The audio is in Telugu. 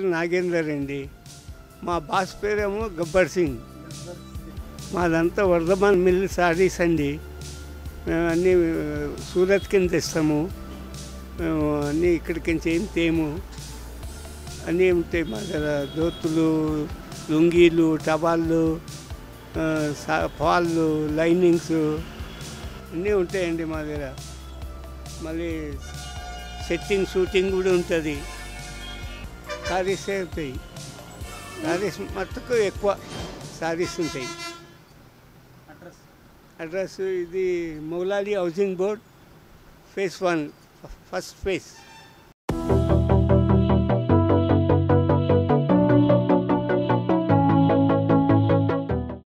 పేరు నాగేందర్ అండి మా బాస్ పేరేమో గబ్బర్ సింగ్ మాదంతా వర్ధమాన్ మిల్ సారీస్ అండి మేము అన్నీ ఆ, సూరత్ కింద తెస్తాము మేము అన్నీ ఇక్కడికి నుంచి ఏం తేము అన్నీ ఉంటాయి మా దగ్గర దోతులు లుంగీలు టవాళ్ళు ఆ, సా- ఫాళ్ళు లైనింగ్స్ అన్నీ ఉంటాయండి మా దగ్గర మళ్ళీ సెట్టింగ్ షూటింగ్ కూడా ఉంటుంది సారీసే ఉంటాయి సారీస్ మట్టుకు ఎక్కువ సారీస్ ఉంటాయి అడ్రస్ ఇది Moulali housing board phase one first face